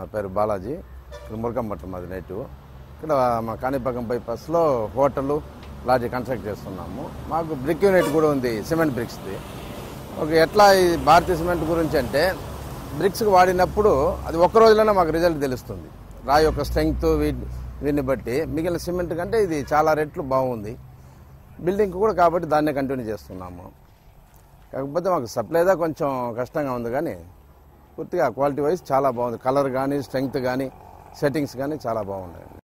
పేరు బాలాజీ ఇక్కడ మురకంపట్నం మాది నేటివ్ ఇక్కడ మా కాణిపాకం బైపాస్లో హోటల్ లాడ్జీ కన్స్ట్రక్ట్ చేస్తున్నాము మాకు బ్రిక్ యూనిట్ కూడా ఉంది సిమెంట్ బ్రిక్స్ది ఒక ఎట్లా ఈ భారతీయ సిమెంట్ గురించి అంటే బ్రిక్స్కి వాడినప్పుడు అది ఒక్క రోజులోనే మాకు రిజల్ట్ తెలుస్తుంది రాయి యొక్క స్ట్రెంగ్త్ వీటిని బట్టి మిగిలిన సిమెంట్ కంటే ఇది చాలా రెట్లు బాగుంది బిల్డింగ్ కూడా కాబట్టి దాన్నే కంటిన్యూ చేస్తున్నాము కాకపోతే మాకు సప్లైదా కొంచెం కష్టంగా ఉంది కానీ పూర్తిగా క్వాలిటీ వైజ్ చాలా బాగుంది కలర్ కానీ స్ట్రెంగ్త్ కానీ సెట్టింగ్స్ కానీ చాలా బాగున్నాయి